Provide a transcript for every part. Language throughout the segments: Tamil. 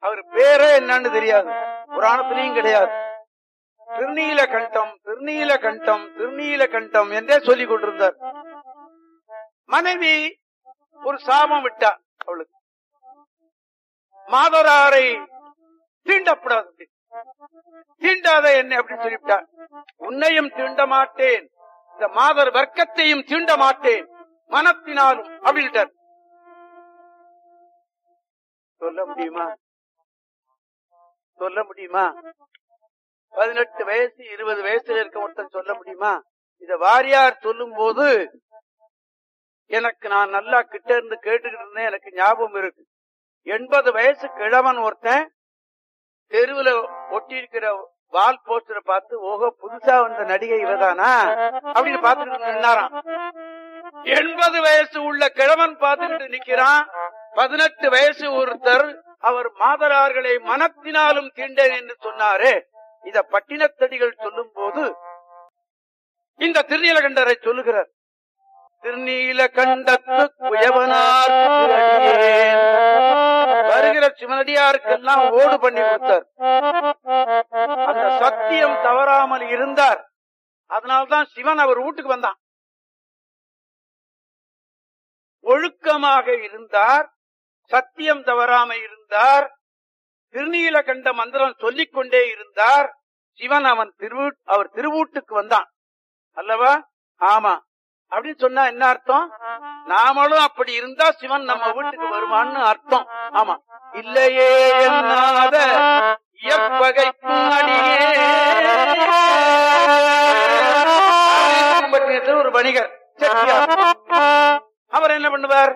அவர் பேரே என்னன்னு தெரியாது புராணத்திலையும் கிடையாது திருநீல கண்டம் திருநீல கண்டம் திருநீல கண்டம் என்றே சொல்லிக் கொண்டிருந்தார் மனைவி ஒரு சாபம் விட்டா அவளுக்கு மாதராரை தீண்டப்படாது தீண்டாத என்ன அப்படின்னு சொல்லிவிட்டா உன்னையும் தீண்ட மாட்டேன் இந்த மாதர் வர்க்கத்தையும் தீண்ட மாட்டேன் மனத்தினாலும் அப்படின்ட்டார் சொல்ல முடியுமா சொல்ல முடியுமா பதினெட்டு வயசு இருபது வயசுல இருக்க ஒருத்தன் சொல்ல முடியுமா இத வாரியார் சொல்லும் போது எனக்கு நான் நல்லா கிட்ட இருந்து கேட்டுக்கிட்டு இருந்தேன் எனக்கு ஞாபகம் இருக்கு எண்பது வயசு கிழவன் ஒருத்தன் தெருவுல ஒட்டி இருக்கிற வால் போஸ்டரை பார்த்து ஓஹோ புதுசா வந்த நடிகை இவதானா அப்படின்னு பாத்துக்கிட்டு நின்னாராம் எண்பது வயசு உள்ள கிழவன் பார்த்துக்கிட்டு நிக்கிறான் பதினெட்டு வயசு ஒருத்தர் அவர் மாதரார்களை மனத்தினாலும் தீண்டேன் என்று சொன்னாரே இத பட்டினத்தடிகள் சொல்லும் போது இந்த திருநீலகண்டரை சொல்லுகிறார் திருநீலகண்டத்து குயவனார் வருகிற சிவனடியாருக்கெல்லாம் ஓடு பண்ணி கொடுத்தார் அந்த சத்தியம் தவறாமல் இருந்தார் அதனால்தான் சிவன் அவர் வீட்டுக்கு வந்தான் ஒழுக்கமாக இருந்தார் சத்தியம் தவறாம இருந்தார் திருநீலகண்ட மந்திரம் சொல்லிக் கொண்டே இருந்தார் சிவன் அவன் திரு அவர் திருவூட்டுக்கு வந்தான் அல்லவா ஆமா அப்படின்னு சொன்னா என்ன அர்த்தம் நாமளும் அப்படி இருந்தா சிவன் நம்ம வீட்டுக்கு வருவான்னு அர்த்தம் ஆமா இல்லையே என்னாத இயற்பகைக்கும் அடியே பட்டினத்தில் ஒரு வணிகர் செட்டியார் அவர் என்ன பண்ணுவார்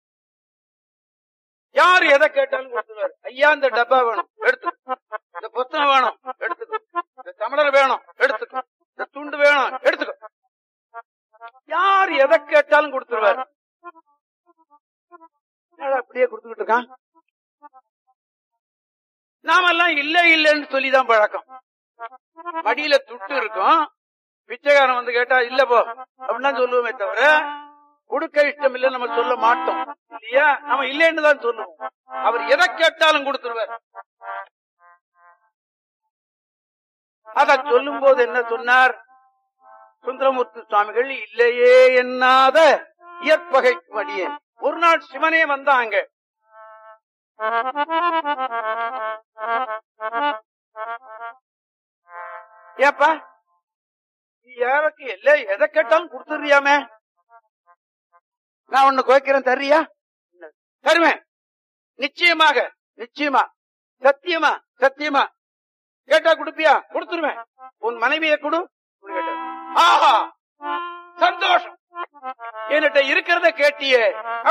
யார் எதை கேட்டாலும் கொடுத்துருவார் ஐயா இந்த டப்பா வேணும் எடுத்து இந்த புத்தகம் வேணும் எடுத்துக்கோ இந்த தமிழர் வேணும் எடுத்துக்கோ இந்த துண்டு வேணும் எடுத்துக்கோ யார் எதை கேட்டாலும் கொடுத்துருவார் என்னடா அப்படியே கொடுத்துக்கிட்டு இருக்கான் நாமெல்லாம் இல்ல இல்லன்னு சொல்லிதான் பழக்கம் மடியில துட்டு இருக்கும் பிச்சைக்காரன் வந்து கேட்டா இல்ல போ அப்படின்னா சொல்லுவோமே தவிர கொடுக்க இஷ்டம் இல்ல நம்ம சொல்ல மாட்டோம் இல்லையா நம்ம இல்லைன்னு தான் சொல்லுவோம் அவர் எதை கேட்டாலும் கொடுத்துருவார் அத சொல்லும் போது என்ன சொன்னார் சுந்தரமூர்த்தி சுவாமிகள் இல்லையே எண்ணாத இயற்பகை மடியே ஒரு நாள் சிவனே வந்தாங்க ஏப்பா நீ யாருக்கு இல்ல எதை கேட்டாலும் கொடுத்துறியாமே நான் உன்னை குறைக்கிறேன் தர்றியா தருவேன் நிச்சயமாக நிச்சயமா சத்தியமா சத்தியமா கேட்டா கொடுப்பியா கொடுத்துருவேன் உன் மனைவியை கொடு அப்படின்னு கேட்டார். ஆஹா சந்தோஷம் என்கிட்ட இருக்கிறத கேட்டியே